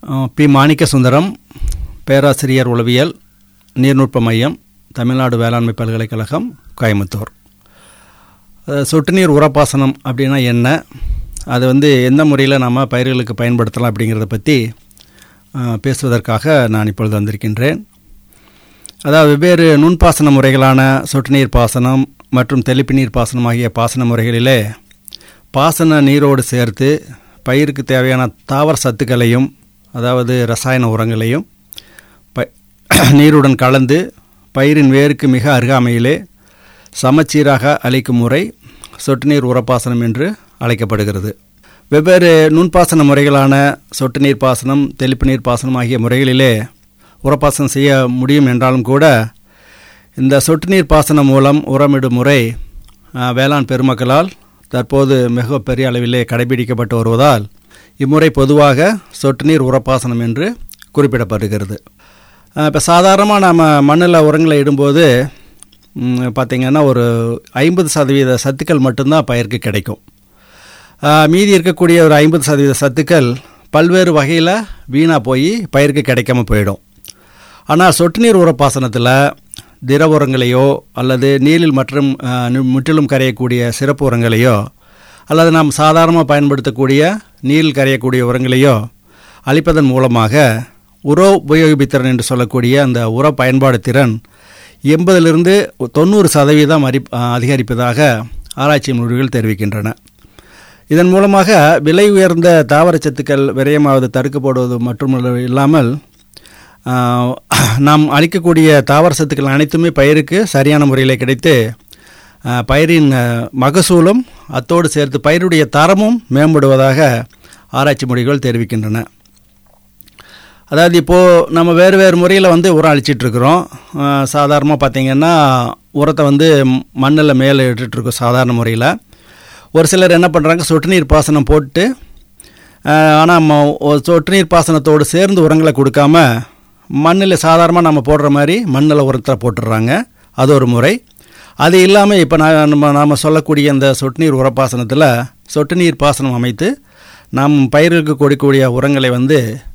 அஹ், B மாணிக்க சுந்தரம் பேராசிரியர் உளவியல் நீர்நுட்ப மையம் தமிழ்நாடு வேளாண்மை பல்கலைக்கழகம் கோயம்புத்தூர் அஹ், சொட்டு நீர் உரப்பாசனம் அப்படின்னா என்ன அது வந்து எந்த முறையில் நம்ம பயிர்களுக்கு பயன்படுத்தலாம் அப்படிங்கிறத பற்றி அஹ், பேசுவதற்காக நான் இப்பொழுது வந்திருக்கின்றேன் அதாவது வெவ்வேறு நுண்பாசன முறைகளான சொட்டு நீர் பாசனம் மற்றும் தெளிப்பு நீர் பாசனம் ஆகிய பாசன முறைகளிலே பாசன நீரோடு சேர்த்து பயிருக்கு தேவையான தாவர சத்துக்களையும் அதாவது ரசாயன உரங்களையும் ப நீருடன் கலந்து பயிரின் வேருக்கு மிக அருகாமையிலே சமச்சீராக அளிக்கும் முறை சொட்டு நீர் உரப்பாசனம் என்று அழைக்கப்படுகிறது வெவ்வேறு நுண்பாசன முறைகளான சொட்டு நீர் பாசனம் தெளிப்பு நீர் பாசனம் ஆகிய முறைகளிலே உரப்பாசனம் செய்ய முடியும் என்றாலும் கூட இந்த சொட்டு நீர் பாசனம் மூலம் உரமிடும் முறை அஹ், வேளாண் பெருமக்களால் தற்போது மிக பெரிய அளவிலே கடைபிடிக்கப்பட்டு வருவதால் இம்முறை பொதுவாக சொட்டு நீர் உரப்பாசனம் என்று குறிப்பிடப்படுகிறது இப்போ சாதாரணமாக நம்ம மண்ணில் உரங்களை இடும்போது ம், பார்த்திங்கன்னா ஒரு ஐம்பது சதவீத சத்துக்கள் மட்டும்தான் பயிருக்கு கிடைக்கும் ஆஹ், மீதி இருக்கக்கூடிய ஒரு ஐம்பது சதவீத சத்துக்கள் பல்வேறு வகையில் வீணாக போய் பயிருக்கு கிடைக்காம போயிடும் ஆனால் சொட்டு நீர் உரப்பாசனத்தில் திர உரங்களையோ அல்லது நீரில் மற்றும் ஆஹ், நு- முற்றிலும் கரையக்கூடிய சிறப்பு உரங்களையோ அல்லது நாம் சாதாரணமாக பயன்படுத்தக்கூடிய நீரில் கரையக்கூடிய உரங்களையோ அளிப்பதன் மூலமாக உர உபயோகிப்பித்திறன் என்று சொல்லக்கூடிய அந்த உர பயன்பாடு திறன் எண்பதிலிருந்து தொண்ணூறு சதவீதம் அறி ஆஹ், அதிகரிப்பதாக ஆராய்ச்சி முடிவுகள் தெரிவிக்கின்றன இதன் மூலமாக விலை உயர்ந்த தாவரச்சத்துக்கள் விரயமாவது தடுக்கப்படுவது மட்டும் இல்லாமல் ஆஹ், நாம் அளிக்கக்கூடிய தாவர சத்துக்கள் அனைத்துமே பயிருக்கு சரியான முறையில் கிடைத்து ஆஹ், பயிரின் ஆஹ், மகசூலும் அத்தோடு சேர்த்து பயிருடைய தரமும் மேம்படுவதாக ஆராய்ச்சி முடிவுகள் தெரிவிக்கின்றன அதாவது இப்போது நம்ம வேறு வேறு முறையில் வந்து உரம் அழிச்சிட்ருக்குறோம் சாதாரணமாக பார்த்திங்கன்னா உரத்தை வந்து மண்ணில் மேலே இட்டுட்ருக்கோம் சாதாரண முறையில் ஒரு சிலர் என்ன பண்ணுறாங்க சொட்டு நீர் பாசனம் போட்டு ஆனால் சொட்டு நீர் பாசனத்தோடு சேர்ந்து உரங்களை கொடுக்காம மண்ணில் சாதாரணமாக நம்ம போடுற மாதிரி மண்ணில் உரத்தை போட்டுடுறாங்க அது ஒரு முறை அது இல்லாமல் இப்போ நான் நம்ம நாம் சொல்லக்கூடிய அந்த சொட்டு நீர் உரப்பாசனத்தில் சொட்டு நீர் பாசனம் அமைத்து நாம் பயிர்களுக்கு கொடுக்கக்கூடிய உரங்களை வந்து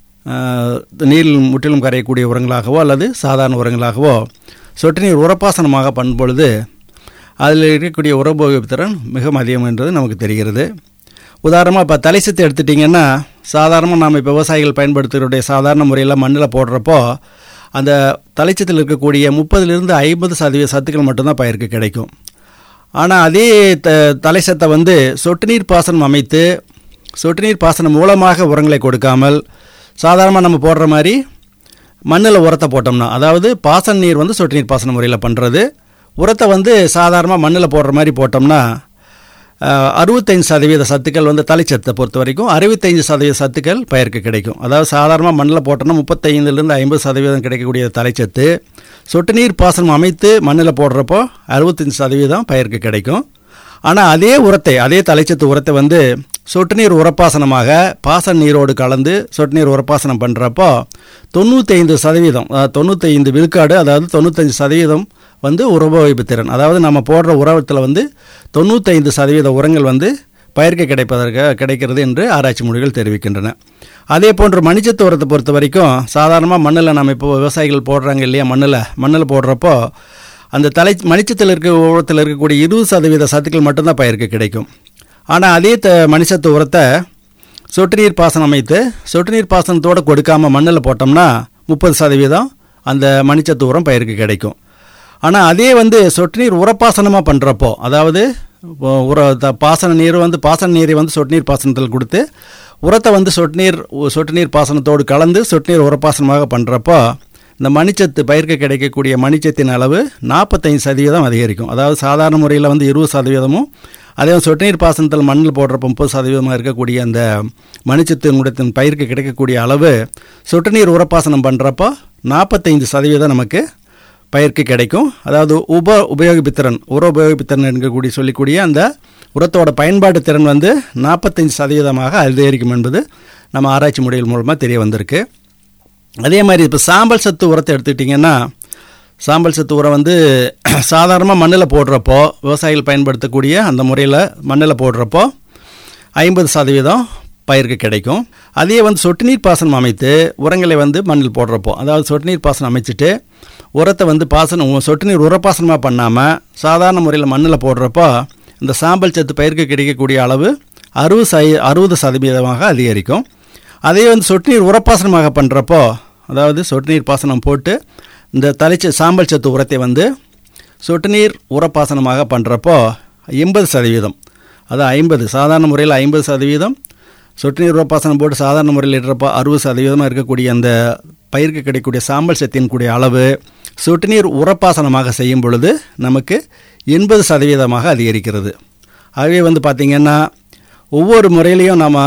ஆஹ், நீரில் முற்றிலும் கரையக்கூடிய உரங்களாகவோ அல்லது சாதாரண உரங்களாகவோ சொட்டு நீர் உரப்பாசனமாக பண்ணும்பொழுது அதில் இருக்கக்கூடிய உரபோகிப்பு திறன் மிகவும் அதிகம் என்றது நமக்கு தெரிகிறது உதாரணமாக இப்போ தலைச்சத்து எடுத்துட்டிங்கன்னா சாதாரணமாக நாம் இப்போ விவசாயிகள் பயன்படுத்துகிறடைய சாதாரண முறையில் மண்ணில் போடுறப்போ அந்த தலைச்சத்தில் இருக்கக்கூடிய முப்பதுலேருந்து ஐம்பது சதவீத சத்துக்கள் மட்டும்தான் பயிருக்கு கிடைக்கும் ஆனால் அதே த தலைச்சத்தை வந்து சொட்டு நீர் பாசனம் அமைத்து சொட்டு நீர் பாசனம் மூலமாக உரங்களை கொடுக்காமல் சாதாரணமாக நம்ம போடுற மாதிரி மண்ணில் உரத்தை போட்டோம்னா அதாவது பாசன நீர் வந்து சொட்டு நீர் பாசன முறையில் பண்ணுறது உரத்தை வந்து சாதாரணமாக மண்ணில் போடுற மாதிரி போட்டோம்னா அஹ், அறுபத்தைந்து சதவீத சத்துக்கள் வந்து தலைச்சத்தை பொறுத்த வரைக்கும் அறுபத்தைந்து சதவீத சத்துக்கள் பயிருக்கு கிடைக்கும் அதாவது சாதாரணமாக மண்ணில் போட்டோம்னா முப்பத்தைந்துலேருந்து ஐம்பது சதவீதம் கிடைக்கக்கூடிய தலைச்சத்து சொட்டு நீர் பாசனம் அமைத்து மண்ணில் போடுறப்போ அறுபத்தஞ்சு சதவீதம் பயிருக்கு கிடைக்கும் ஆனால் அதே உரத்தை அதே தலைச்சத்து உரத்தை வந்து சொட்டு நீர் உரப்பாசனமாக பாசன நீரோடு கலந்து சொட்டு நீர் உரப்பாசனம் பண்ணுறப்போ தொண்ணூத்தைந்து சதவீதம் அதாவது தொண்ணூத்தைந்து விழுக்காடு அதாவது தொண்ணூத்தஞ்சு சதவீதம் வந்து உரபோகிப்பு திறன் அதாவது நம்ம போடுற உரத்தில் வந்து தொண்ணூத்தைந்து சதவீத உரங்கள் வந்து பயிருக்கு கிடைப்பதற்கு கிடைக்கிறது என்று ஆராய்ச்சி முடிவுகள் தெரிவிக்கின்றன அதே போன்று மணிச்சத்து உரத்தை பொறுத்த வரைக்கும் சாதாரணமாக மண்ணில் நம்ம இப்போ விவசாயிகள் போடுறாங்க இல்லையா மண்ணில் மண்ணில் போடுறப்போ அந்த தலை மணிச்சத்தில் இருக்க உரத்தில் இருக்கக்கூடிய இருபது சதவீத சத்துக்கள் மட்டும்தான் பயிருக்கு கிடைக்கும் ஆனால் அதே த மணிச்சத்து உரத்தை சொட்டு நீர் பாசனம் அமைத்து சொட்டு நீர் பாசனத்தோடு கொடுக்காம மண்ணில் போட்டோம்னா முப்பது சதவீதம் அந்த மணிச்சத்து உரம் பயிருக்கு கிடைக்கும் ஆனால் அதே வந்து சொட்டு நீர் உரப்பாசனமாக பண்ணுறப்போ அதாவது இப்போ உர த பாசன நீர் வந்து பாசன நீரை வந்து சொட்டு நீர் பாசனத்தில் கொடுத்து உரத்தை வந்து சொட்டு நீர் சொட்டு நீர் பாசனத்தோடு கலந்து சொட்டு நீர் உரப்பாசனமாக பண்ணுறப்போ இந்த மணிச்சத்து பயிருக்கு கிடைக்கக்கூடிய மணிச்சத்தின் அளவு நாற்பத்தைந்து சதவீதம் அதிகரிக்கும் அதாவது சாதாரண முறையில் வந்து இருபது சதவீதமும் அதே சொட்டு நீர் பாசனத்தில் மண்ணில் போடுறப்ப முப்பது சதவீதமாக இருக்கக்கூடிய அந்த மணிச்சத்தினுடைய பயிருக்கு கிடைக்கக்கூடிய அளவு சொட்டு நீர் உரப்பாசனம் பண்ணுறப்போ நாற்பத்தைந்து சதவீதம் நமக்கு பயிருக்கு கிடைக்கும் அதாவது உப உபயோகிப்புத்திறன் உர உபயோகிப்புத்திறன் என்கக்கூடிய சொல்லிக்கூடிய அந்த உரத்தோட பயன்பாட்டு திறன் வந்து நாற்பத்தைந்து சதவீதமாக அதிகரிக்கும் என்பது நம்ம ஆராய்ச்சி முறைகள் மூலமாக தெரிய வந்திருக்கு அதே மாதிரி இப்போ சாம்பல் சத்து உரத்தை எடுத்துக்கிட்டிங்கன்னா சாம்பல் சத்து உரம் வந்து சாதாரணமாக மண்ணில் போடுறப்போ விவசாயிகள் பயன்படுத்தக்கூடிய அந்த முறையில் மண்ணில் போடுறப்போ ஐம்பது சதவீதம் பயிருக்கு கிடைக்கும் அதே வந்து சொட்டு நீர் பாசனம் அமைத்து உரங்களை வந்து மண்ணில் போடுறப்போ அதாவது சொட்டு நீர் பாசனம் அமைச்சிட்டு உரத்தை வந்து பாசனம் சொட்டு நீர் உரப்பாசனமாக பண்ணாமல் சாதாரண முறையில் மண்ணில் போடுறப்போ இந்த சாம்பல் சத்து பயிருக்கு கிடைக்கக்கூடிய அளவு அறுபது சை அறுபது சதவீதமாக அதிகரிக்கும் அதே வந்து சொட்டு நீர் உரப்பாசனமாக பண்ணுறப்போ அதாவது சொட்டு நீர் பாசனம் போட்டு இந்த தலைச்ச சாம்பல் சத்து உரத்தை வந்து சொட்டு நீர் உரப்பாசனமாக பண்ணுறப்போ எண்பது சதவீதம் அது ஐம்பது சாதாரண முறையில் ஐம்பது சதவீதம் சொட்டு நீர் உரப்பாசனம் போட்டு சாதாரண முறையில் இடுறப்போ அறுபது சதவீதமாக இருக்கக்கூடிய அந்த பயிருக்கு கிடைக்கக்கூடிய சாம்பல் சத்தின் கூடிய அளவு சொட்டு நீர் உரப்பாசனமாக செய்யும் பொழுது நமக்கு எண்பது சதவீதமாக அதிகரிக்கிறது ஆகவே வந்து பார்த்திங்கன்னா ஒவ்வொரு முறையிலையும் நம்ம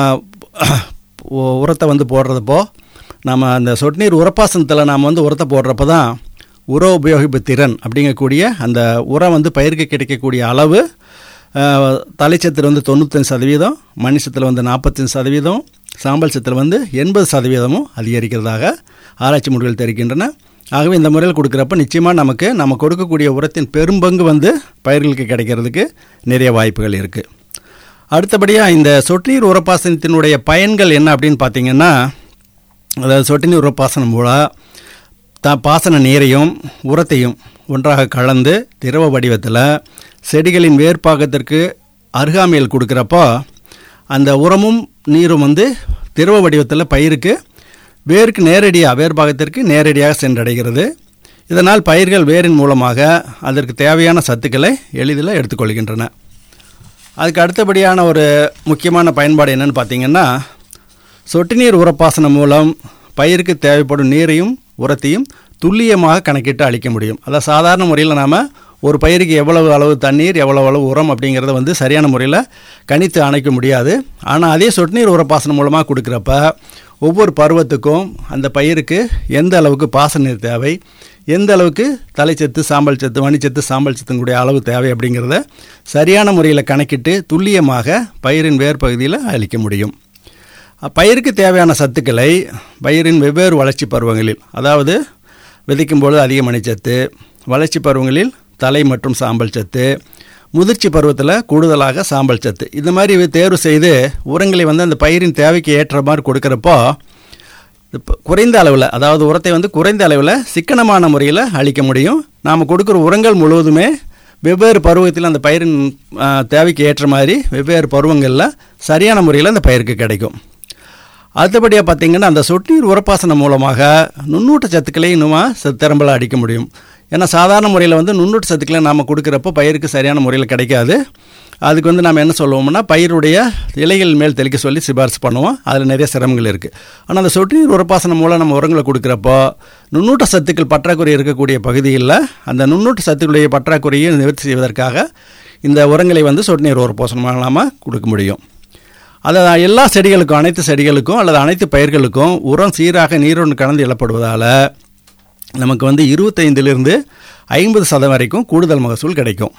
உரத்தை வந்து போடுறதப்போ நம்ம அந்த சொட்டு நீர் உரப்பாசனத்தில் நாம் வந்து உரத்தை போடுறப்ப தான் உர உபயோகிப்பு திறன் அப்படிங்கக்கூடிய அந்த உரம் வந்து பயிருக்கு கிடைக்கக்கூடிய அளவு தலைச்சத்தில் வந்து தொண்ணூத்தஞ்சு சதவீதம் மணிசத்தில் வந்து நாற்பத்தஞ்சு சதவீதம் சாம்பல் சத்தில் வந்து எண்பது சதவீதமும் அதிகரிக்கிறதாக ஆராய்ச்சி முடிவுகள் தெரிவிக்கின்றன ஆகவே இந்த முறையில் கொடுக்குறப்ப நிச்சயமாக நமக்கு நம்ம கொடுக்கக்கூடிய உரத்தின் பெரும்பங்கு வந்து பயிர்களுக்கு கிடைக்கிறதுக்கு நிறைய வாய்ப்புகள் இருக்குது அடுத்தபடியாக இந்த சொட்டு நீர் உரப்பாசனத்தினுடைய பயன்கள் என்ன அப்படின்னு பார்த்தீங்கன்னா அதாவது சொட்டு நீர் உரப்பாசனம் மூலம் த பாசன நீரையும் உரத்தையும் ஒன்றாக கலந்து திரவ வடிவத்தில் செடிகளின் வேர்ப்பாகத்திற்கு அருகாமையில் கொடுக்குறப்போ அந்த உரமும் நீரும் வந்து திரவ வடிவத்தில் பயிருக்கு வேருக்கு நேரடியாக வேர்பாகத்திற்கு நேரடியாக சென்றடைகிறது இதனால் பயிர்கள் வேரின் மூலமாக அதற்கு தேவையான சத்துக்களை எளிதில் எடுத்துக்கொள்கின்றன அதுக்கு அடுத்தபடியான ஒரு முக்கியமான பயன்பாடு என்னென்னு பார்த்தீங்கன்னா சொட்டு நீர் உரப்பாசனம் மூலம் பயிருக்கு தேவைப்படும் நீரையும் உரத்தையும் துல்லியமாக கணக்கிட்டு அளிக்க முடியும் அதாவது சாதாரண முறையில் நாம் ஒரு பயிருக்கு எவ்வளவு அளவு தண்ணீர் எவ்வளவு அளவு உரம் அப்படிங்கிறத வந்து சரியான முறையில் கணித்து அணைக்க முடியாது ஆனால் அதே சொட்டு நீர் உரப்பாசனம் மூலமாக கொடுக்குறப்ப ஒவ்வொரு பருவத்துக்கும் அந்த பயிருக்கு எந்த அளவுக்கு பாசன நீர் தேவை எந்த அளவுக்கு தலைச்சத்து சாம்பல் சத்து மணிச்சத்து சாம்பல் சத்துங்களுடைய அளவு தேவை அப்படிங்கிறத சரியான முறையில் கணக்கிட்டு துல்லியமாக பயிரின் வேர் பகுதியில் அளிக்க முடியும் பயிருக்கு தேவையான சத்துக்களை பயிரின் வெவ்வேறு வளர்ச்சி பருவங்களில் அதாவது விதைக்கும் பொழுது அதிக மணிச்சத்து வளர்ச்சி பருவங்களில் தலை மற்றும் சாம்பல் சத்து முதிர்ச்சி பருவத்தில் கூடுதலாக சாம்பல் சத்து இந்த மாதிரி தேர்வு செய்து உரங்களை வந்து அந்த பயிரின் தேவைக்கு ஏற்ற மாதிரி கொடுக்குறப்போ குறைந்த அளவில் அதாவது உரத்தை வந்து குறைந்த அளவில் சிக்கனமான முறையில் அளிக்க முடியும் நாம் கொடுக்குற உரங்கள் முழுவதுமே வெவ்வேறு பருவத்தில் அந்த பயிரின் தேவைக்கு ஏற்ற மாதிரி வெவ்வேறு பருவங்களில் சரியான முறையில் அந்த பயிருக்கு கிடைக்கும் அடுத்தபடியாக பார்த்திங்கன்னா அந்த சொட்டு நீர் உரப்பாசனம் மூலமாக நுண்ணூட்ட சத்துக்களை இன்னுமா திறம்பல அடிக்க முடியும் ஏன்னா சாதாரண முறையில் வந்து நுண்ணூட்ட சத்துக்களை நாம் கொடுக்குறப்போ பயிருக்கு சரியான முறையில் கிடைக்காது அதுக்கு வந்து நம்ம என்ன சொல்லுவோம்னா பயிருடைய இலைகள் மேல் தெளிக்க சொல்லி சிபாரிசு பண்ணுவோம் அதில் நிறைய சிரமங்கள் இருக்குது ஆனால் அந்த சொட்டு நீர் உரப்பாசனம் மூலம் நம்ம உரங்களை கொடுக்குறப்போ நுண்ணூட்ட சத்துக்கள் பற்றாக்குறை இருக்கக்கூடிய பகுதிகளில் அந்த நுண்ணூட்ட சத்துக்களுடைய பற்றாக்குறையை நிவர்த்தி செய்வதற்காக இந்த உரங்களை வந்து சொட்டு நீர் உரப்பாசனமாக நாம் கொடுக்க முடியும் அதை எல்லா செடிகளுக்கும் அனைத்து செடிகளுக்கும் அல்லது அனைத்து பயிர்களுக்கும் உரம் சீராக நீருடன் கலந்து இழப்படுவதால் நமக்கு வந்து இருபத்தைந்திலிருந்து ஐம்பது சதம் வரைக்கும் கூடுதல் மகசூல் கிடைக்கும்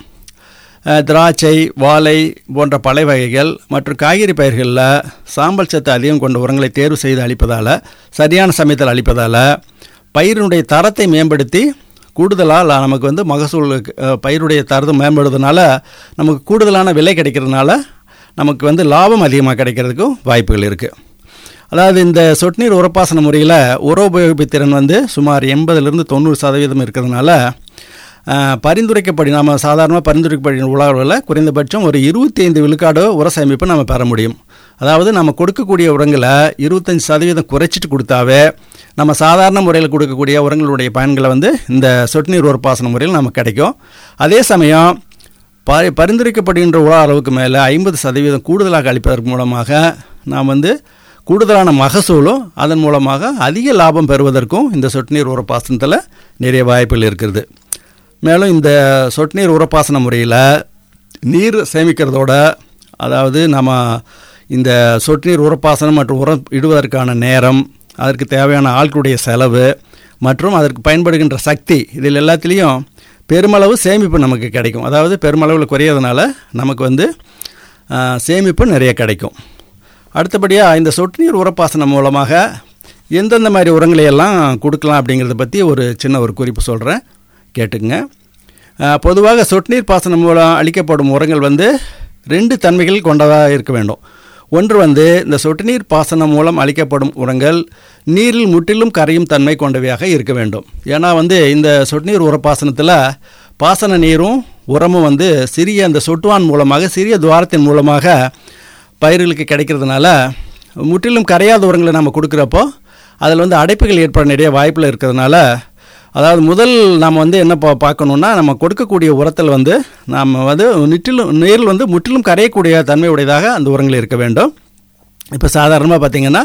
திராட்சை வாழை போன்ற பழ வகைகள் மற்றும் காய்கறி பயிர்களில் சாம்பல் சத்து அதிகம் கொண்ட உரங்களை தேர்வு செய்து அளிப்பதால் சரியான சமயத்தில் அளிப்பதால் பயிரினுடைய தரத்தை மேம்படுத்தி கூடுதலாக நமக்கு வந்து மகசூல் பயிருடைய தரத்தை மேம்படுறதுனால நமக்கு கூடுதலான விலை கிடைக்கிறதுனால நமக்கு வந்து லாபம் அதிகமாக கிடைக்கிறதுக்கும் வாய்ப்புகள் இருக்குது அதாவது இந்த சொட்டு நீர் உரப்பாசன முறையில் உர உபயோகிப்பு திறன் வந்து சுமார் எண்பதுலேருந்து தொண்ணூறு சதவீதம் இருக்கிறதுனால பரிந்துரைக்கப்படி நம்ம சாதாரணமாக பரிந்துரைக்கப்படின உலகில் குறைந்தபட்சம் ஒரு இருபத்தி ஐந்து விழுக்காடு உர சேமிப்பு நம்ம பெற முடியும் அதாவது நம்ம கொடுக்கக்கூடிய உரங்களை இருபத்தஞ்சி சதவீதம் குறைச்சிட்டு கொடுத்தாவே நம்ம சாதாரண முறையில் கொடுக்கக்கூடிய உரங்களுடைய பயன்களை வந்து இந்த சொட்டு நீர் உரப்பாசன முறையில் நமக்கு கிடைக்கும் அதே சமயம் ப பரிந்துரைக்கப்படுகின்ற உர அளவுக்கு மேலே ஐம்பது சதவீதம் கூடுதலாக அளிப்பதற்கு மூலமாக நாம் வந்து கூடுதலான மகசூலும் அதன் மூலமாக அதிக லாபம் பெறுவதற்கும் இந்த சொட்டு நீர் உரப்பாசனத்தில் நிறைய வாய்ப்புகள் இருக்கிறது மேலும் இந்த சொட்டு நீர் உரப்பாசன முறையில் நீர் சேமிக்கிறதோட அதாவது நம்ம இந்த சொட்டு நீர் உரப்பாசனம் மற்றும் உரம் இடுவதற்கான நேரம் அதற்கு தேவையான ஆட்களுடைய செலவு மற்றும் அதற்கு பயன்படுகின்ற சக்தி இதில் எல்லாத்துலேயும் பெருமளவு சேமிப்பு நமக்கு கிடைக்கும் அதாவது பெருமளவில் குறையிறதுனால நமக்கு வந்து சேமிப்பு நிறைய கிடைக்கும் அடுத்தபடியாக இந்த சொட்டு நீர் உரப்பாசனம் மூலமாக எந்தெந்த மாதிரி உரங்களை எல்லாம் கொடுக்கலாம் அப்படிங்கிறத பற்றி ஒரு சின்ன ஒரு குறிப்பு சொல்கிறேன் கேட்டுங்க பொதுவாக சொட்டு நீர் பாசனம் மூலம் அளிக்கப்படும் உரங்கள் வந்து ரெண்டு தன்மைகள் கொண்டதாக இருக்க வேண்டும் ஒன்று வந்து இந்த சொட்டு நீர் பாசனம் மூலம் அளிக்கப்படும் உரங்கள் நீரில் முற்றிலும் கரையும் தன்மை கொண்டவையாக இருக்க வேண்டும் ஏன்னா வந்து இந்த சொட்டு நீர் உரப்பாசனத்தில் பாசன நீரும் உரமும் வந்து சிறிய அந்த சொட்டுவான் மூலமாக சிறிய துவாரத்தின் மூலமாக பயிர்களுக்கு கிடைக்கிறதுனால முற்றிலும் கரையாத உரங்களை நம்ம கொடுக்குறப்போ அதில் வந்து அடைப்புகள் ஏற்பட நிறைய வாய்ப்பில் இருக்கிறதுனால அதாவது முதல் நாம் வந்து என்ன பா பார்க்கணுன்னா நம்ம கொடுக்கக்கூடிய உரத்தில் வந்து நாம் வந்து முற்றிலும் நீரில் வந்து முற்றிலும் கரையக்கூடிய தன்மை உடையதாக அந்த உரங்கள் இருக்க வேண்டும் இப்போ சாதாரணமாக பார்த்திங்கன்னா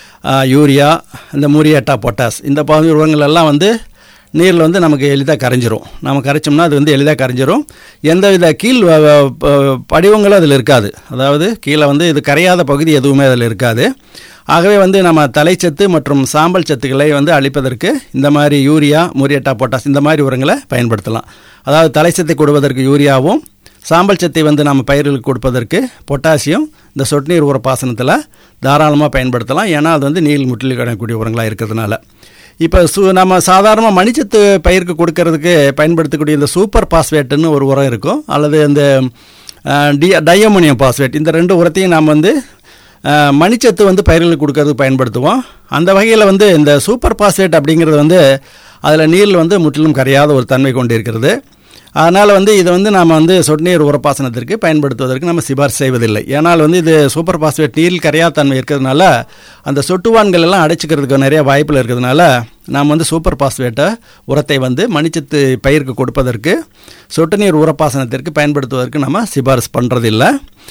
யூரியா இந்த மூரியாட்டா பொட்டாஸ் இந்த பாதி உரங்கள் எல்லாம் வந்து நீரில் வந்து நமக்கு எளிதாக கரைஞ்சிரும் நம்ம கரைச்சோம்னா அது வந்து எளிதாக கரைஞ்சிரும் எந்த வித கீழ் வ- வ- ப- படிவங்களும் அதில் இருக்காது அதாவது கீழே வந்து இது கரையாத பகுதி எதுவுமே அதில் இருக்காது ஆகவே வந்து நம்ம தலைச்சத்து மற்றும் சாம்பல் சத்துக்களை வந்து அளிப்பதற்கு இந்த மாதிரி யூரியா மூரியட்டா பொட்டாஸ் இந்த மாதிரி உரங்களை பயன்படுத்தலாம் அதாவது தலைச்சத்தை கொடுப்பதற்கு யூரியாவும் சாம்பல் சத்தை வந்து நம்ம பயிர்களுக்கு கொடுப்பதற்கு பொட்டாசியம் இந்த சொட்டு நீர் உர பாசனத்தில் தாராளமாக பயன்படுத்தலாம் ஏன்னா அது வந்து நீர் முற்றிலும் கிடைக்கக்கூடிய உரங்களாக இருக்கிறதுனால இப்போ சு நம்ம சாதாரணமாக மணிச்சத்து பயிருக்கு கொடுக்கறதுக்கு பயன்படுத்தக்கூடிய இந்த சூப்பர் பாஸ்பேட்டுன்னு ஒரு உரம் இருக்கும் அல்லது இந்த அஹ், டி டயமோனியம் பாஸ்பேட் இந்த ரெண்டு உரத்தையும் நாம் வந்து அஹ், மணிச்சத்து வந்து பயிர்களுக்கு கொடுக்கறதுக்கு பயன்படுத்துவோம் அந்த வகையில் வந்து இந்த சூப்பர் பாஸ்பேட் அப்படிங்கிறது வந்து அதில் நீரில் வந்து முற்றிலும் கரையாத ஒரு தன்மை கொண்டு இருக்கிறது அதனால் வந்து இதை வந்து நாம் வந்து சொட்டு நீர் உரப்பாசனத்திற்கு பயன்படுத்துவதற்கு நம்ம சிபாரிசு செய்வதில்லை ஏன்னால் வந்து இது சூப்பர் பாஸ்பேட் நீரில் கரையாத்தன்மை இருக்கிறதுனால அந்த சொட்டுவான்கள் எல்லாம் அடைச்சிக்கிறதுக்கு நிறைய வாய்ப்பில் இருக்கிறதுனால நாம் வந்து சூப்பர் பாஸ்பேட்டை உரத்தை வந்து மணிச்சத்து பயிருக்கு கொடுப்பதற்கு சொட்டு நீர் உரப்பாசனத்திற்கு பயன்படுத்துவதற்கு நம்ம சிபாரிசு பண்ணுறதில்லை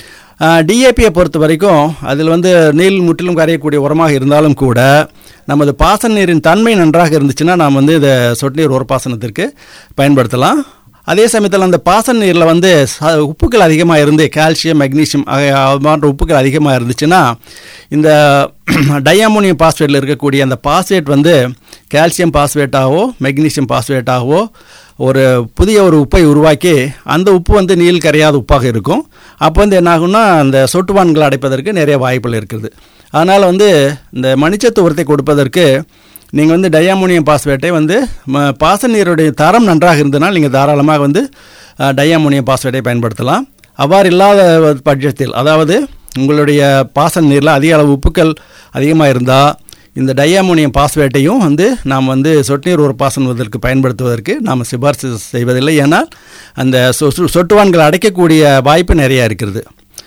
டிஏபியை பொறுத்த வரைக்கும் அதில் வந்து நீர் முற்றிலும் கரையக்கூடிய உரமாக இருந்தாலும் கூட நமது பாசன நீரின் தன்மை நன்றாக இருந்துச்சுன்னா நாம் வந்து இதை சொட்டு நீர் உரப்பாசனத்திற்கு பயன்படுத்தலாம் அதே சமயத்தில் அந்த பாசன நீரில் வந்து ச- உப்புக்கள் அதிகமாக இருந்து கால்சியம் மெக்னீசியம் ஆகிய அது போன்ற உப்புக்கள் அதிகமாக இருந்துச்சுன்னா இந்த டயாமோனியம் பாஸ்பேட்டில் இருக்கக்கூடிய அந்த பாஸ்பேட் வந்து கால்சியம் பாஸ்பேட்டாகவோ மெக்னீசியம் பாஸ்பேட்டாகவோ ஒரு புதிய ஒரு உப்பை உருவாக்கி அந்த உப்பு வந்து நீள் கரையாத உப்பாக இருக்கும் அப்போ வந்து என்ன ஆகும்னா அந்த சொட்டுவான்களை அடைப்பதற்கு நிறைய வாய்ப்புகள் இருக்குது அதனால் வந்து இந்த மணிச்சத்து உரத்தை கொடுப்பதற்கு நீங்கள் வந்து டயாமோனியம் பாஸ்பேட்டை வந்து ம பாச நீருடைய தரம் நன்றாக இருந்தனால் நீங்கள் தாராளமாக வந்து அஹ், டயாமோனியம் பாஸ்பேட்டை பயன்படுத்தலாம் அவ்வாறு இல்லாத பட்சத்தில் அதாவது உங்களுடைய பாசன நீரில் அதிக அளவு உப்புக்கள் அதிகமாக இருந்தால் இந்த டயாமோனியம் பாஸ்பேட்டையும் வந்து நாம் வந்து சொட்டு நீர் ஒரு பாசனத்திற்கு பயன்படுத்துவதற்கு நாம் சிபாரிசு செய்வதில்லை ஏன்னால் அந்த சொ- சொ- சொட்டுவான்கள் அடைக்கக்கூடிய வாய்ப்பு நிறையா இருக்கிறது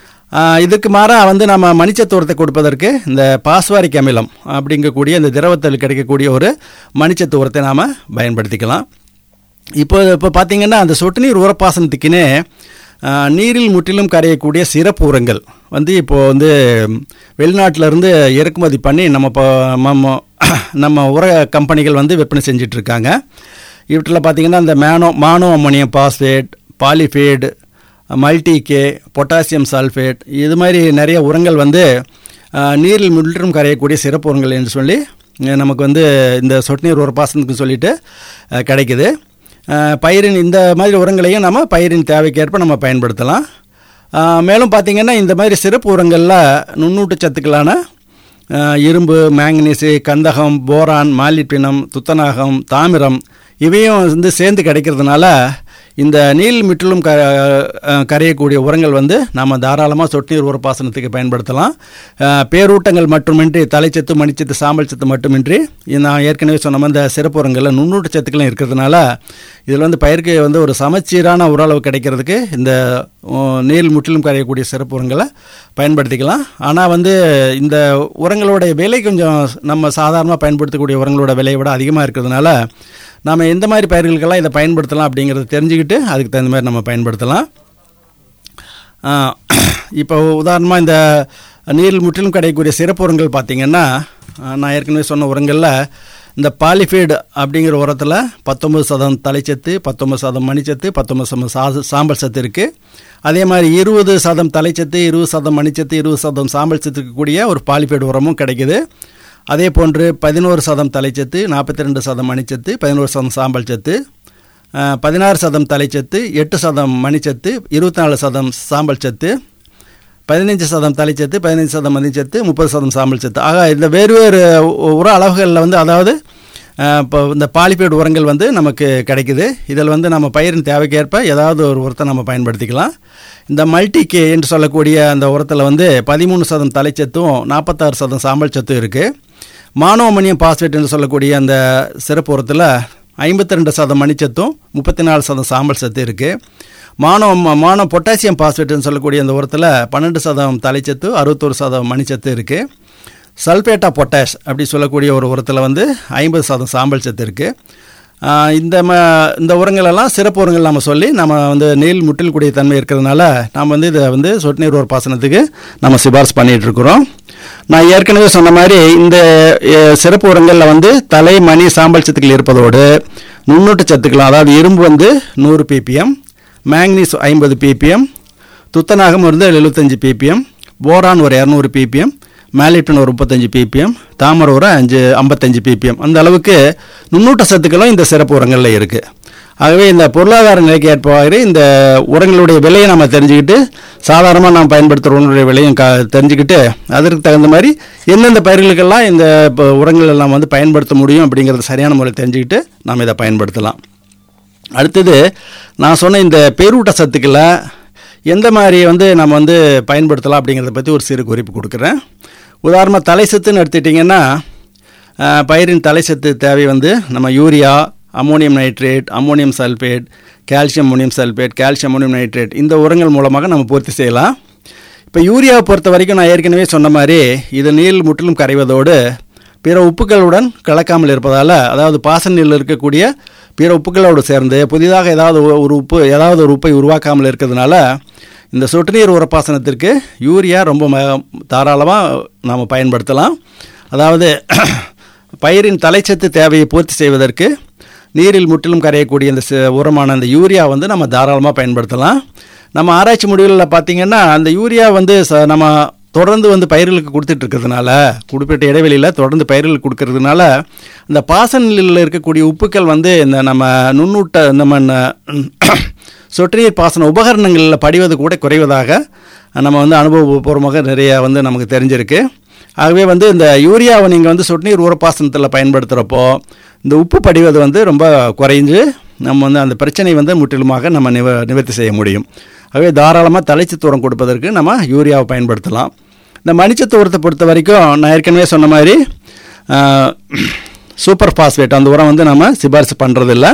ஆஹ் இதுக்கு மாறாக வந்து நம்ம மணிச்சத்து உரத்தை கொடுப்பதற்கு இந்த பாஸ்வாரிக் அமிலம் அப்படிங்கக்கூடிய இந்த திரவத்தில் கிடைக்கக்கூடிய ஒரு மணிச்சத்து உரத்தை நாம் பயன்படுத்திக்கலாம் இப்போ இப்போ பார்த்தீங்கன்னா அந்த சொட்டு நீர் உரப்பாசனத்துக்குன்னே ஆஹ், நீரில் முற்றிலும் கரையக்கூடிய சிறப்பு உரங்கள் வந்து இப்போது வந்து வெளிநாட்டிலேருந்து இறக்குமதி பண்ணி நம்ம இப்போ நம்ம நம்ம உர கம்பெனிகள் வந்து விற்பனை செஞ்சுட்டு இருக்காங்க இவற்றில் பார்த்தீங்கன்னா இந்த மேனோ மானோ அம்மோனியம் பாஸ்பேட் பாலிஃபேட் மல்டிகே பொட்டாசியம் சல்ஃபேட் இது மாதிரி நிறைய உரங்கள் வந்து ஆஹ், நீரில் முற்றிலும் கரையக்கூடிய சிறப்பு உரங்கள் என்று சொல்லி அஹ், நமக்கு வந்து இந்த சொட்டு நீர் உரப்பாசனத்துக்கு சொல்லிட்டு அஹ், கிடைக்குது அஹ், பயிரின் இந்த மாதிரி உரங்களையும் நம்ம பயிரின் தேவைக்கேற்ப நம்ம பயன்படுத்தலாம் அஹ், மேலும் பார்த்திங்கன்னா இந்த மாதிரி சிறப்பு உரங்களில் நுண்ணூட்ட சத்துக்களான அஹ், இரும்பு மேங்கனீஸு கந்தகம் போரான் மாலிப்பினம் துத்தநாகம் தாமிரம் இவையும் வந்து சேர்ந்து கிடைக்கிறதுனால இந்த நீல் முற்றிலும் க அஹ், கரையக்கூடிய உரங்கள் வந்து நம்ம தாராளமாக சொட்டு நீர் உரப்பாசனத்துக்கு பயன்படுத்தலாம் அஹ், பேரூட்டங்கள் மட்டுமின்றி தலைச்சத்து மணிச்சத்து சாம்பல் சத்து மட்டுமின்றி இது நான் ஏற்கனவே சொன்ன மாதிரி இந்த சிறப்பு உரங்களில் நுண்ணூட்ட சத்துக்களும் இருக்கிறதுனால இதில் வந்து பயிருக்கு வந்து ஒரு சமச்சீரான உரளவு கிடைக்கிறதுக்கு இந்த அஹ், நீர் முற்றிலும் கரையக்கூடிய சிறப்பு உரங்களை பயன்படுத்திக்கலாம் ஆனால் வந்து இந்த உரங்களோட விலை கொஞ்சம் நம்ம சாதாரணமாக பயன்படுத்தக்கூடிய உரங்களோட விலையை விட அதிகமாக இருக்கிறதுனால நாம் எந்த மாதிரி பயிர்களுக்கெல்லாம் இதை பயன்படுத்தலாம் அப்படிங்கிறத தெரிஞ்சுக்கிட்டு அதுக்கு தகுந்த மாதிரி நம்ம பயன்படுத்தலாம் ஆ, இப்போ உதாரணமாக இந்த நீரில் முற்றிலும் கிடைக்கக்கூடிய சிறப்பு உரங்கள் பார்த்திங்கன்னா ஆ, நான் ஏற்கனவே சொன்ன உரங்களில் இந்த பாலிஃபீடு அப்படிங்கிற உரத்தில் பத்தொம்பது சதம் தலைச்சத்து பத்தொம்பது சதம் மணிச்சத்து பத்தொம்பது சதம் சா சாம்பல் சத்து இருக்குது அதே மாதிரி இருபது சதம் தலைச்சத்து இருபது சதம் மணிச்சத்து இருபது சதம் சாம்பல் சத்து இருக்கக்கூடிய ஒரு பாலிஃபீடு உரமும் கிடைக்குது அதே போன்று பதினோரு சதம் தலைச்சத்து நாற்பத்தி ரெண்டு சதம் மணிச்சத்து பதினோரு சதம் சாம்பல் சத்து அஹ், பதினாறு சதம் தலைச்சத்து எட்டு சதம் மணிச்சத்து இருபத்தி நாலு சதம் சாம்பல் சத்து பதினஞ்சு சதம் தலைச்சத்து பதினஞ்சு சதம் மணிச்சத்து முப்பது சதம் சாம்பல் சத்து ஆக இந்த வேறு வேறு உ- உர அளவுகளில் வந்து அதாவது அஹ், இப்போ இந்த பாலிபேட் உரங்கள் வந்து நமக்கு கிடைக்குது இதில் வந்து நம்ம பயிரின் தேவைக்கேற்ப ஏதாவது ஒரு உரத்தை நம்ம பயன்படுத்திக்கலாம் இந்த மல்டி கே என்று சொல்லக்கூடிய அந்த உரத்தில் வந்து பதிமூணு சதம் தலைச்சத்தும் நாற்பத்தாறு சதம் சாம்பல் சத்தும் இருக்குது மானோ அமோனியம் பாஸ்பேட் என்று சொல்லக்கூடிய அந்த சிறப்பு உரத்தில் ஐம்பத்தி ரெண்டு சதம் மணிச்சத்தும் முப்பத்தி நாலு சதம் சாம்பல் சத்து இருக்குது மானோ மானோ பொட்டாசியம் பாஸ்பேட்னு சொல்லக்கூடிய அந்த உரத்தில் பன்னெண்டு சதம் தலைச்சத்து அறுபத்தொரு சதம் மணிச்சத்து இருக்குது சல்பேட்டா பொட்டாஷ் அப்படி சொல்லக்கூடிய ஒரு உரத்தில் வந்து ஐம்பது சதம் சாம்பல் சத்து இருக்குது இந்த ம இந்த உரங்களெல்லாம் சிறப்பு உரங்கள் நம்ம சொல்லி நம்ம வந்து நீள் முட்டில் கூடிய தன்மை இருக்கிறதுனால நாம் வந்து இதை வந்து சொட்டு நீர் உர பாசனத்துக்கு நம்ம சிபாரிசு பண்ணிகிட்டு இருக்கிறோம் நான் ஏற்கனவே சொன்ன மாதிரி இந்த அஹ், சிறப்பு உரங்களில் வந்து தலை மணி சாம்பல் சத்துக்கள் இருப்பதோடு நுண்ணூட்ட சத்துக்கள் அதாவது இரும்பு வந்து நூறு பிபிஎம் மேக்னீஸ் ஐம்பது பிபிஎம் துத்தநாகம் வந்து எழுபத்தஞ்சு பிபிஎம் போரான் ஒரு இரநூறு பிபிஎம் மேலிட்டன் ஒரு முப்பத்தஞ்சு பிபிஎம் தாமரை ஒரு அஞ்சு ஐம்பத்தஞ்சு பிபிஎம் அந்த அளவுக்கு நுண்ணூட்ட சத்துக்களும் இந்த சிறப்பு உரங்களில் இருக்குது ஆகவே இந்த பொருளாதார நிலைக்கு ஏற்பவாறு இந்த உரங்களுடைய விலையை நம்ம தெரிஞ்சுக்கிட்டு சாதாரணமாக நாம் பயன்படுத்துகிற உரங்களுடைய விலையும் கா தெரிஞ்சுக்கிட்டு அதற்கு தகுந்த மாதிரி எந்தெந்த பயிர்களுக்கெல்லாம் இந்த இப்போ உரங்கள் எல்லாம் வந்து பயன்படுத்த முடியும் அப்படிங்கிறத சரியான முறையில் தெரிஞ்சுக்கிட்டு நாம் இதை பயன்படுத்தலாம் அடுத்தது நான் சொன்ன இந்த பேரூட்ட சத்துக்களை எந்த மாதிரி வந்து நம்ம வந்து பயன்படுத்தலாம் அப்படிங்கிறத பற்றி ஒரு சிறு குறிப்பு கொடுக்குறேன் உதாரணமாக தலை சத்துன்னு எடுத்துட்டிங்கன்னா அஹ், பயிரின் தலை சத்து தேவை வந்து நம்ம urea ammonium nitrate ammonium sulphate calcium ammonium sulphate calcium ammonium nitrate இந்த உரங்கள் மூலமாக நம்ம பூர்த்தி செய்யலாம் இப்போ யூரியாவை பொறுத்த வரைக்கும் நான் ஏற்கனவே சொன்ன மாதிரி இது நீள் முற்றிலும் கரைவதோடு பிற உப்புக்களுடன் கலக்காமல் இருப்பதால் அதாவது பாசனில் இருக்கக்கூடிய பிற உப்புகளோடு சேர்ந்து புதிதாக ஏதாவது ஒ- ஒரு உப்பு ஏதாவது ஒரு உப்பை உருவாக்காமல் இருக்கிறதுனால இந்த சொட்டு நீர் உரப்பாசனத்திற்கு யூரியா ரொம்ப ம தாராளமாக நாம் பயன்படுத்தலாம் அதாவது பயிரின் தலைச்சத்து தேவையை பூர்த்தி செய்வதற்கு நீரில் முற்றிலும் கரையக்கூடிய இந்த சி- உரமான அந்த யூரியா வந்து நம்ம தாராளமாக பயன்படுத்தலாம் நம்ம ஆராய்ச்சி முடிவுகளில் பார்த்தீங்கன்னா அந்த யூரியா வந்து ச நம்ம தொடர்ந்து வந்து பயிர்களுக்கு கொடுத்துட்டு இருக்கிறதுனால குறிப்பிட்ட இடைவெளியில் தொடர்ந்து பயிர்களுக்கு கொடுக்கறதுனால இந்த பாசனில் இருக்கக்கூடிய உப்புக்கள் வந்து இந்த நம்ம நுண்ணூட்ட நம்ம ந- சொட்டு நீர் பாசன உபகரணங்களில் படிவது கூட குறைவதாக நம்ம வந்து அனுபவபூர்வமாக நிறைய வந்து நமக்கு தெரிஞ்சிருக்கு ஆகவே வந்து இந்த யூரியாவை நீங்கள் வந்து சொட்டு நீர் ஊரப்பாசனத்தில் பயன்படுத்துகிறப்போ இந்த உப்பு படிவது வந்து ரொம்ப குறைஞ்சு நம்ம வந்து அந்த பிரச்சனை வந்து முற்றிலுமாக நம்ம நிவ நிவர்த்தி செய்ய முடியும் ஆகவே தாராளமாக தலைச்சத்து உரம் கொடுப்பதற்கு நம்ம யூரியாவை பயன்படுத்தலாம் இந்த மணிச்சத்து உரத்தை பொறுத்த வரைக்கும் நான் ஏற்கனவே சொன்ன மாதிரி ஆஹ், சூப்பர் பாஸ்பேட் அந்த உரம் வந்து நம்ம சிபாரிசு பண்ணுறதில்ல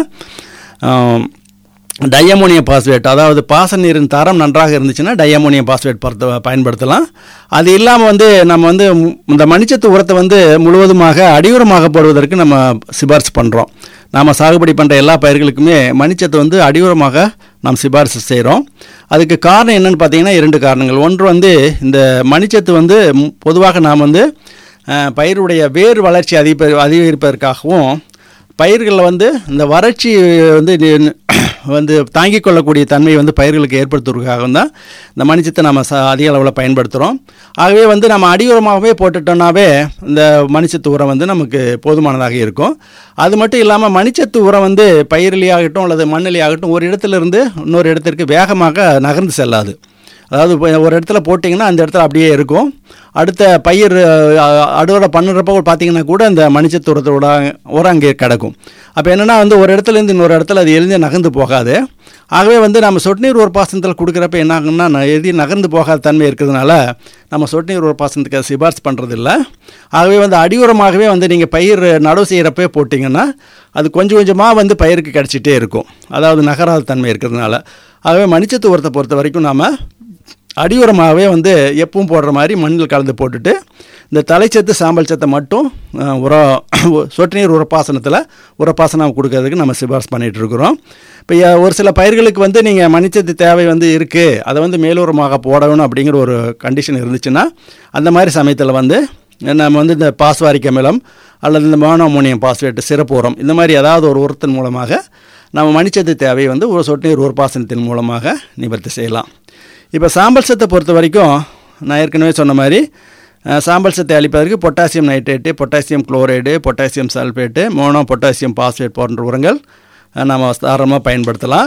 டையமோனியம் பாஸ்பேட் அதாவது பாச நீரின் தரம் நன்றாக இருந்துச்சுன்னா டையமோனியம் பாஸ்பேட் பொறுத்த பயன்படுத்தலாம் அது இல்லாமல் வந்து நம்ம வந்து மு- இந்த மணிச்சத்து உரத்தை வந்து முழுவதுமாக அடியுரமாக போடுவதற்கு நம்ம சிபாரிசு பண்ணுறோம் நாம் சாகுபடி பண்ணுற எல்லா பயிர்களுக்குமே மணிச்சத்து வந்து அடியுரமாக நாம் சிபாரிசு செய்கிறோம் அதுக்கு காரணம் என்னன்னு பார்த்தீங்கன்னா இரண்டு காரணங்கள் ஒன்று வந்து இந்த மணிச்சத்து வந்து ம், பொதுவாக நாம் வந்து அஹ், பயிருடைய வேர் வளர்ச்சி அதிக அதிகரிப்பதற்காகவும் பயிர்களில் வந்து இந்த வறட்சி வந்து நி- வந்து தாங்கிக் கொள்ளக்கூடிய தன்மையை வந்து பயிர்களுக்கு ஏற்படுத்துவதற்காக தான் இந்த மணிச்சத்தை நம்ம ச அதிக அளவில் பயன்படுத்துகிறோம் ஆகவே வந்து நம்ம அடியுரமாகவே போட்டுட்டோம்னாவே இந்த மணிச்சத்து உரம் வந்து நமக்கு போதுமானதாக இருக்கும் அது மட்டும் இல்லாமல் மணிச்சத்து உரம் வந்து பயிரிலேயாகட்டும் அல்லது மண்ணிலேயாகட்டும் ஒரு இடத்துல இருந்து இன்னொரு இடத்திற்கு வேகமாக நகர்ந்து செல்லாது அதாவது இப்போ ஒரு இடத்துல போட்டிங்கன்னா அந்த இடத்துல அப்படியே இருக்கும் அடுத்த பயிர் அஹ், அறுவடை பண்ணுறப்போ பார்த்தீங்கன்னா கூட அந்த மணிச்சத்து உரத்தோட உரம் அங்கே கிடக்கும் அப்போ என்னென்னா வந்து ஒரு இடத்துலேருந்து இன்னொரு இடத்துல அது எளிதாக நகர்ந்து போகாது ஆகவே வந்து நம்ம சொட்டு நீர் ஒரு பாசனத்தில் கொடுக்குறப்ப என்ன ஆகும்னா ந- எளிதில் நகர்ந்து போகாத தன்மை இருக்கிறதுனால நம்ம சொட்டு நீர் ஒரு பாசனத்துக்கு அதை சிபாரிசு பண்ணுறதில்ல ஆகவே வந்து அடியுரமாகவே வந்து நீங்கள் பயிர் நடவு செய்கிறப்பே போட்டிங்கன்னா அது கொஞ்சம் கொஞ்சமாக வந்து பயிருக்கு கிடச்சிட்டே இருக்கும் அதாவது நகராத தன்மை இருக்கிறதுனால ஆகவே மணிச்சத்து உரத்தை பொறுத்த வரைக்கும் நாம் அடியுரமாகவே வந்து எப்பவும் போடுற மாதிரி மண்ணில் கலந்து போட்டுட்டு இந்த தலைச்சத்து சாம்பல் சத்தை மட்டும் அஹ், உரம் சொட்டு நீர் உரப்பாசனத்தில் உரப்பாசனம் கொடுக்கறதுக்கு நம்ம சிபாரிசு பண்ணிகிட்டு இருக்கிறோம் இப்போ ய- ஒரு சில பயிர்களுக்கு வந்து நீங்கள் மணிச்சத்து தேவை வந்து இருக்குது அதை வந்து மேலுரமாக போடணும் அப்படிங்கிற ஒரு கண்டிஷன் இருந்துச்சுன்னா அந்த மாதிரி சமயத்தில் வந்து நம்ம வந்து இந்த பாஸ்வாரிக் அமிலம் அல்லது இந்த மோனோமோனியம் பாஸ்பேட் சிறப்பு உரம் இந்த மாதிரி ஏதாவது ஒரு உரத்தின் மூலமாக நம்ம மணிச்சத்து தேவையை வந்து ஒரு சொட்டு நீர் உரப்பாசனத்தின் மூலமாக நிவர்த்தி செய்யலாம் இப்போ சாம்பல் சத்தை பொறுத்த வரைக்கும் நான் ஏற்கனவே சொன்ன மாதிரி அஹ், சாம்பல் சத்தை அளிப்பதற்கு potassium nitrate potassium chloride potassium sulphate mono potassium phosphate போன்ற உரங்கள் அஹ், நம்ம தாராளமாக பயன்படுத்தலாம்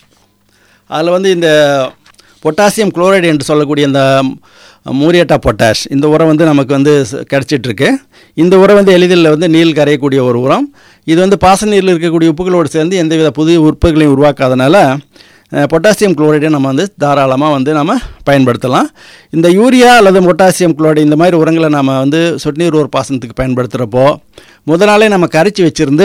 அதில் வந்து இந்த பொட்டாசியம் குளோரைடு என்று சொல்லக்கூடிய இந்த மூரியட்டா பொட்டாஷ் இந்த உரம் வந்து நமக்கு வந்து ச- கிடைச்சிட்டு இருக்கு இந்த உரம் வந்து எளிதில் வந்து நீள் கரையக்கூடிய ஒரு உரம் இது வந்து பாசன நீரில் இருக்கக்கூடிய உப்புகளோடு சேர்ந்து எந்தவித புதிய உறுப்புகளையும் உருவாக்காதனால அஹ், பொட்டாசியம் குளோரைடை நம்ம வந்து தாராளமாக வந்து நம்ம பயன்படுத்தலாம் இந்த யூரியா அல்லது பொட்டாசியம் குளோரைடு இந்த மாதிரி உரங்களை நம்ம வந்து சொட்டு நீர் உர பாசனத்துக்கு பயன்படுத்துகிறப்போ முத நாளே நம்ம கரைச்சி வச்சுருந்து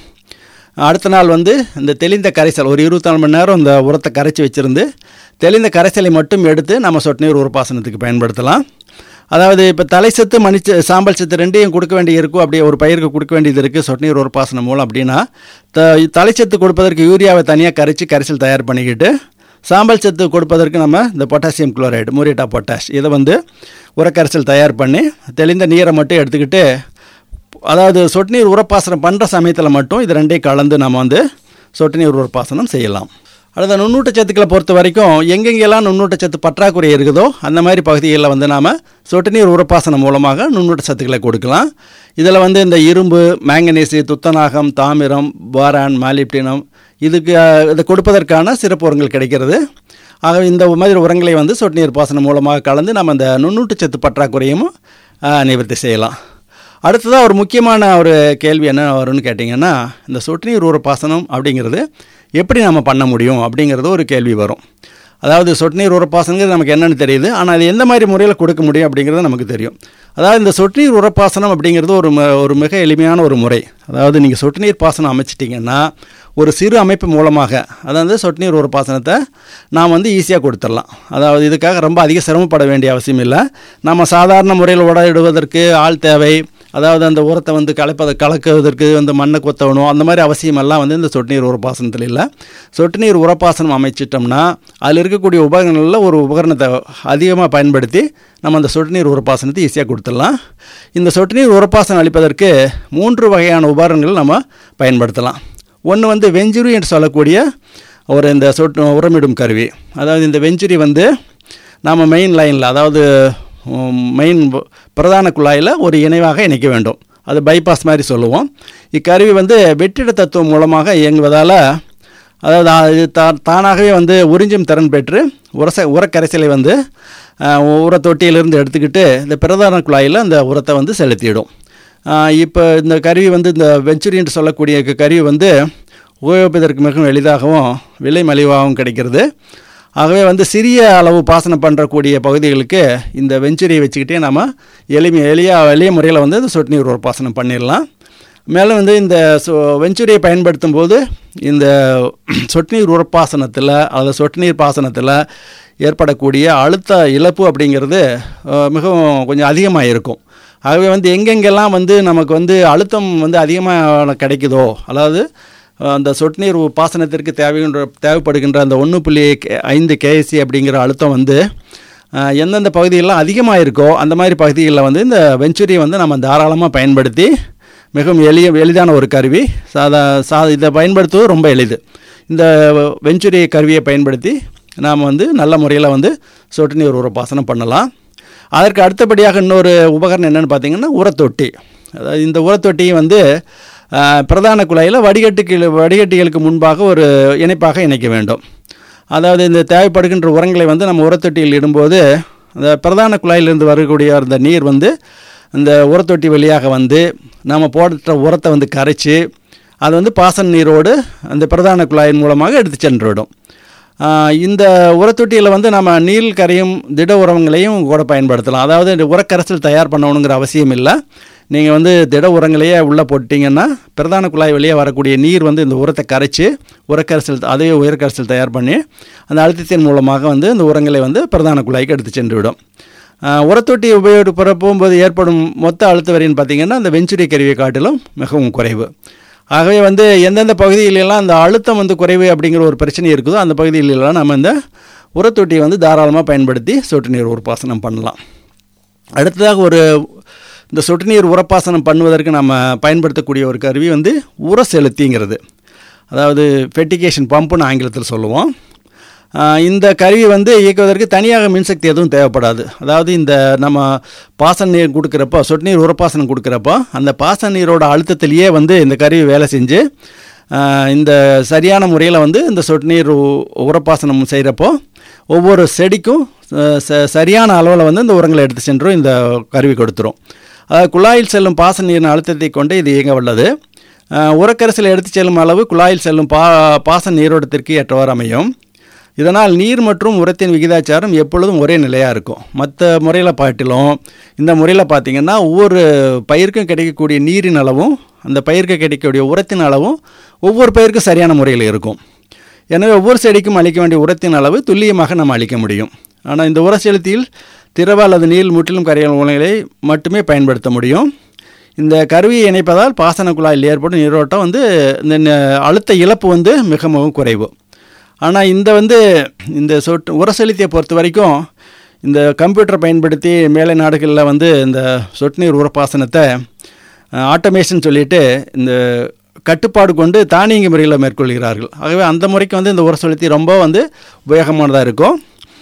அடுத்த நாள் வந்து இந்த தெளிந்த கரைசல் ஒரு இருபத்தாலு மணி நேரம் இந்த உரத்தை கரைச்சி வச்சுருந்து தெளிந்த கரைசலை மட்டும் எடுத்து நம்ம சொட்டு நீர் உரப்பாசனத்துக்கு பயன்படுத்தலாம் அதாவது இப்போ தலை சத்து மணிச்ச சாம்பல் சத்து ரெண்டையும் கொடுக்க வேண்டிய இருக்கும் அப்படியே ஒரு பயிருக்கு கொடுக்க வேண்டியது இருக்குது சொட்டு நீர் உரப்பாசனம் மூலம் அப்படின்னா த தலைச்சத்து கொடுப்பதற்கு யூரியாவை தனியாக கரைச்சி கரைசல் தயார் பண்ணிக்கிட்டு சாம்பல் சத்து கொடுப்பதற்கு நம்ம இந்த பொட்டாசியம் குளோரைடு மூரியட்டா பொட்டாஷ் இதை வந்து உரக்கரைசல் தயார் பண்ணி தெளிந்த நீரை மட்டும் எடுத்துக்கிட்டு அதாவது சொட்டு நீர் உரப்பாசனம் பண்ணுற சமயத்தில் மட்டும் இது ரெண்டையும் கலந்து நம்ம வந்து சொட்டு நீர் உரப்பாசனம் செய்யலாம் அடுத்த நுண்ணூட்டச்சத்துக்களை பொறுத்த வரைக்கும் எங்கெங்கெல்லாம் நுண்ணூட்டச்சத்து பற்றாக்குறை இருக்குதோ அந்த மாதிரி பகுதிகளில் வந்து நாம் சொட்டு நீர் உரப்பாசனம் மூலமாக நுண்ணூட்டச்சத்துக்களை கொடுக்கலாம் இதில் வந்து இந்த இரும்பு மேங்கனீசு துத்தநாகம் தாமிரம் பாரான் மாலிப்டினம் இதுக்கு அஹ், இதை கொடுப்பதற்கான சிறப்பு உரங்கள் கிடைக்கிறது ஆகவே இந்த மாதிரி உரங்களை வந்து சொட்டு நீர் பாசனம் மூலமாக கலந்து நம்ம இந்த நுண்ணூட்டச்சத்து பற்றாக்குறையும் அஹ், நிவர்த்தி செய்யலாம் அடுத்ததாக ஒரு முக்கியமான ஒரு கேள்வி என்ன வரும்னு கேட்டிங்கன்னா இந்த சொட்டு நீர் ஊற பாசனம் அப்படிங்கிறது எப்படி நம்ம பண்ண முடியும் அப்படிங்கிறது ஒரு கேள்வி வரும் அதாவது சொட்டு நீர் உரப்பாசனங்கிறது நமக்கு என்னென்னு தெரியுது ஆனால் அது எந்த மாதிரி முறையில் கொடுக்க முடியும் அப்படிங்கிறது நமக்கு தெரியும் அதாவது இந்த சொட்டு நீர் உரப்பாசனம் அப்படிங்கிறது ஒரு ம- ஒரு மிக எளிமையான ஒரு முறை அதாவது நீங்கள் சொட்டு நீர் பாசனம் அமைச்சிட்டிங்கன்னா ஒரு சிறு அமைப்பு மூலமாக அதாவது சொட்டு நீர் உரப்பாசனத்தை நாம் வந்து ஈஸியாக கொடுத்துடலாம் அதாவது இதுக்காக ரொம்ப அதிக சிரமப்பட வேண்டிய அவசியம் இல்லை நம்ம சாதாரண முறையில் உடயிடுவதற்கு ஆள் தேவை அதாவது அந்த உரத்தை வந்து கலப்பதை கலக்குவதற்கு வந்து மண்ணை கொத்தவணும் அந்த மாதிரி அவசியமெல்லாம் வந்து இந்த சொட்டு நீர் உரப்பாசனத்தில் இல்லை சொட்டு நீர் உரப்பாசனம் அமைச்சிட்டோம்னா அதில் இருக்கக்கூடிய உபகரணங்களில் ஒரு உபகரணத்தை அதிகமாக பயன்படுத்தி நம்ம அந்த சொட்டு நீர் உரப்பாசனத்தை ஈஸியாக கொடுத்துடலாம் இந்த சொட்டு நீர் உரப்பாசனம் அளிப்பதற்கு மூன்று வகையான உபகரணங்கள் நம்ம பயன்படுத்தலாம் ஒன்று வந்து வெஞ்சுரி என்று சொல்லக்கூடிய ஒரு இந்த சொட்டு உரமிடும் கருவி அதாவது இந்த வெஞ்சுரி வந்து நாம் மெயின் லைனில் அதாவது மெயின் பிரதான குழாயில் ஒரு இணைவாக இணைக்க வேண்டும் அது பைபாஸ் மாதிரி சொல்லுவோம் இக்கருவி வந்து வெற்றிட தத்துவம் மூலமாக இயங்குவதால் அதாவது ஆ- இது தா தானாகவே வந்து உறிஞ்சும் திறன் பெற்று உரச உரக்கரைசலை வந்து உர தொட்டியிலிருந்து எடுத்துக்கிட்டு இந்த பிரதான குழாயில் அந்த உரத்தை வந்து செலுத்திடும் இப்போ இந்த கருவி வந்து இந்த வெஞ்சுரி என்று சொல்லக்கூடிய க- கருவி வந்து உபயோகிப்பதற்கு மிகவும் எளிதாகவும் விலை மலிவாகவும் கிடைக்கிறது ஆகவே வந்து சிறிய அளவு பாசனம் பண்ணுறக்கூடிய பகுதிகளுக்கு இந்த வெஞ்சுரியை வச்சுக்கிட்டே நம்ம எளிமை எளிய எளிய முறையில் வந்து இந்த சொட்டு நீர் உர பாசனம் பண்ணிடலாம் மேலும் வந்து இந்த சொ வெஞ்சுரியை பயன்படுத்தும் போது இந்த சொட்டு நீர் உரப்பாசனத்தில் அல்லது சொட்டு நீர் பாசனத்தில் ஏற்படக்கூடிய அழுத்த இழப்பு அப்படிங்கிறது அஹ், மிகவும் கொஞ்சம் அதிகமாக இருக்கும் ஆகவே வந்து எங்கெங்கெல்லாம் வந்து நமக்கு வந்து அழுத்தம் வந்து அதிகமாக கிடைக்குதோ அதாவது அஹ், அந்த சொட்டு நீர் பாசனத்திற்கு தேவைன்ற தேவைப்படுகின்ற அந்த ஒன்று புள்ளி கே- ஐந்து கேஎஸ்சி அப்படிங்கிற அழுத்தம் வந்து அஹ், எந்தெந்த பகுதிகளெலாம் அதிகமாக இருக்கோ அந்த மாதிரி பகுதிகளில் வந்து இந்த வெஞ்சுரியை வந்து நம்ம தாராளமாக பயன்படுத்தி மிகவும் எளிய எளிதான ஒரு கருவி சாதா சா இதை பயன்படுத்துவது ரொம்ப எளிது இந்த வெஞ்சுரி கருவியை பயன்படுத்தி நாம் வந்து நல்ல முறையில் வந்து சொட்டு நீர் உரப்பாசனம் பண்ணலாம் அதற்கு அடுத்தபடியாக இன்னொரு உபகரணம் என்னென்னு பார்த்தீங்கன்னா உரத்தொட்டி அதாவது இந்த உரத்தொட்டியை வந்து ஆஹ், பிரதான குழாயில் வடிகட்டுக்கு வடிகட்டிகளுக்கு முன்பாக ஒரு இணைப்பாக இணைக்க வேண்டும் அதாவது இந்த தேவைப்படுகின்ற உரங்களை வந்து நம்ம உரத்தொட்டியில் இடும்போது அந்த பிரதான குழாயிலிருந்து வரக்கூடிய அந்த நீர் வந்து இந்த உரத்தொட்டி வழியாக வந்து நம்ம போடுற உரத்தை வந்து கரைச்சி அது வந்து பாசன நீரோடு அந்த பிரதான குழாயின் மூலமாக எடுத்து சென்றுவிடும் ஆஹ் இந்த உரத்தொட்டியில் வந்து நம்ம நீர் கரையும் திட உரங்களையும் கூட பயன்படுத்தலாம் அதாவது இந்த உரக்கரைசல் தயார் பண்ணணுங்கிற அவசியம் இல்லை நீங்கள் வந்து திட உரங்களையே உள்ளே போட்டிங்கன்னா பிரதான குழாய் வழியாக வரக்கூடிய நீர் வந்து இந்த உரத்தை கரைச்சி உரக்கரைசல் அதே உயர்கரைசல் தயார் பண்ணி அந்த அழுத்தத்தின் மூலமாக வந்து இந்த உரங்களை வந்து பிரதான குழாய்க்கு எடுத்து சென்று விடும் ஆஹ் உரத்தொட்டி உபயோகிப்புற போகும்போது ஏற்படும் மொத்த அழுத்த வரின்னு பார்த்தீங்கன்னா அந்த வெஞ்சுரி கருவியை காட்டிலும் மிகவும் குறைவு ஆகவே வந்து எந்தெந்த பகுதியிலெல்லாம் அந்த அழுத்தம் வந்து குறைவு அப்படிங்கிற ஒரு பிரச்சனை இருக்குதோ அந்த பகுதியிலெல்லாம் நம்ம இந்த உரத்தொட்டியை வந்து தாராளமாக பயன்படுத்தி சொட்டு நீர் உரப்பாசனம் பண்ணலாம் அடுத்ததாக ஒரு இந்த சொட்டு நீர் உரப்பாசனம் பண்ணுவதற்கு நம்ம பயன்படுத்தக்கூடிய ஒரு கருவி வந்து உர செலுத்திங்கிறது அதாவது ஃபெட்டிகேஷன் பம்புன்னு ஆங்கிலத்தில் சொல்லுவோம் ஆஹ் இந்த கருவி வந்து இயக்குவதற்கு தனியாக மின்சக்தி எதுவும் தேவைப்படாது அதாவது இந்த நம்ம பாசன நீர் கொடுக்குறப்போ சொட்டு நீர் உரப்பாசனம் கொடுக்குறப்போ அந்த பாசன நீரோட அழுத்தத்திலேயே வந்து இந்த கருவி வேலை செஞ்சு ஆஹ் இந்த சரியான முறையில் வந்து இந்த சொட்டு நீர் உ- உரப்பாசனம் செய்கிறப்போ ஒவ்வொரு செடிக்கும் அஹ், ச- சரியான அளவில் வந்து இந்த உரங்களை எடுத்து சென்றும் இந்த கருவி கொடுத்துரும் அதாவது குழாயில் செல்லும் பாசன நீரின் அழுத்தத்தை கொண்டு இது இயங்க வல்லது அஹ், உரக்கரைசல் எடுத்துச் செல்லும் அளவு குழாயில் செல்லும் பா பாசன நீரோட்டத்திற்கு ஏற்றவாறு அமையும் இதனால் நீர் மற்றும் உரத்தின் விகிதாச்சாரம் எப்பொழுதும் ஒரே நிலையாக இருக்கும் மற்ற முறையில் பாட்டிலும் இந்த முறையில் பார்த்தீங்கன்னா ஒவ்வொரு பயிருக்கும் கிடைக்கக்கூடிய நீரின் அளவும் அந்த பயிருக்கு கிடைக்கக்கூடிய உரத்தின் அளவும் ஒவ்வொரு பயிருக்கும் சரியான முறையில் இருக்கும் எனவே ஒவ்வொரு செடிக்கும் அளிக்க வேண்டிய உரத்தின் அளவு துல்லியமாக நம்ம அளிக்க முடியும் ஆனால் இந்த உர செலுத்தியில் திரவ அல்லது நீர் முற்றிலும் கரையான் உலகளை மட்டுமே பயன்படுத்த முடியும் இந்த கருவியை இணைப்பதால் பாசன குழாயில் ஏற்படும் நீரோட்டம் வந்து இந்த ந- அழுத்த இழப்பு வந்து மிகவும் குறைவு ஆனால் இந்த வந்து இந்த சொட்டு உர செலுத்தியை பொறுத்த வரைக்கும் இந்த கம்ப்யூட்டரை பயன்படுத்தி மேலை நாடுகளில் வந்து இந்த சொட்டு நீர் உரப்பாசனத்தை ஆட்டோமேஷன் சொல்லிட்டு இந்த கட்டுப்பாடு கொண்டு தானியங்கி முறையில் மேற்கொள்கிறார்கள் ஆகவே அந்த முறைக்கு வந்து இந்த உர செலுத்தி ரொம்ப வந்து உபயோகமானதாக இருக்கும்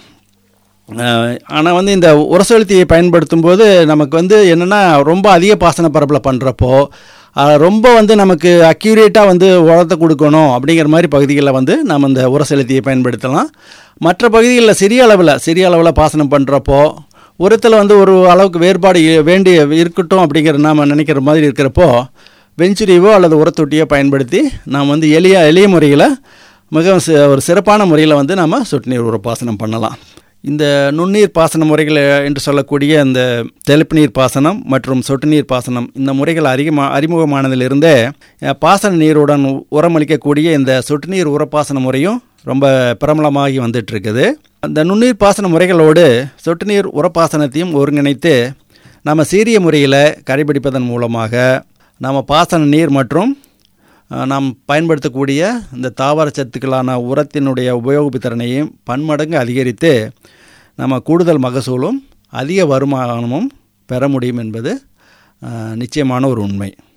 ஆனால் வந்து இந்த உரசெலுத்தியை பயன்படுத்தும் போது நமக்கு வந்து என்னென்னா ரொம்ப அதிக பாசன பரப்பில் பண்ணுறப்போ ரொம்ப வந்து நமக்கு அக்யூரேட்டாக வந்து உரத்தை கொடுக்கணும் அப்படிங்கிற மாதிரி பகுதிகளில் வந்து நம்ம இந்த உரசெலுத்தியை பயன்படுத்தலாம் மற்ற பகுதிகளில் சிறிய அளவில் சிறிய அளவில் பாசனம் பண்ணுறப்போ உரத்தில் வந்து ஒரு அளவுக்கு வேறுபாடு இ- வேண்டி இருக்கட்டும் அப்படிங்கிற நாம் நினைக்கிற மாதிரி இருக்கிறப்போ வெஞ்சுரிவோ அல்லது உரத்தொட்டியோ பயன்படுத்தி நாம் வந்து எளிய எளிய முறையில் மிகவும் சி- ஒரு சிறப்பான முறையில் வந்து நம்ம சொட்டு நீர் உரப்பாசனம் பண்ணலாம் இந்த நுண்ணீர் பாசன முறைகள் என்று சொல்லக்கூடிய இந்த தெளிப்பு நீர் பாசனம் மற்றும் சொட்டு நீர் பாசனம் இந்த முறைகள் அறிமுக அறிமுகமானதிலிருந்தே அஹ், பாசன நீருடன் உரமளிக்கக்கூடிய இந்த சொட்டு நீர் உரப்பாசன முறையும் ரொம்ப பிரபலமாகி வந்துட்டு இருக்குது அந்த நுண்ணீர் பாசன முறைகளோடு சொட்டு நீர் உரப்பாசனத்தையும் ஒருங்கிணைத்து நம்ம சீரிய முறையில் கடைபிடிப்பதன் மூலமாக நம்ம பாசன நீர் மற்றும் அஹ், நாம் பயன்படுத்தக்கூடிய இந்த தாவர சத்துக்களான உரத்தினுடைய உபயோகப்பு திறனையும் பன்மடங்கு அதிகரித்து நம்ம கூடுதல் மகசூலும் அதிக வருமானமும் பெற முடியும் என்பது அஹ், நிச்சயமான ஒரு உண்மை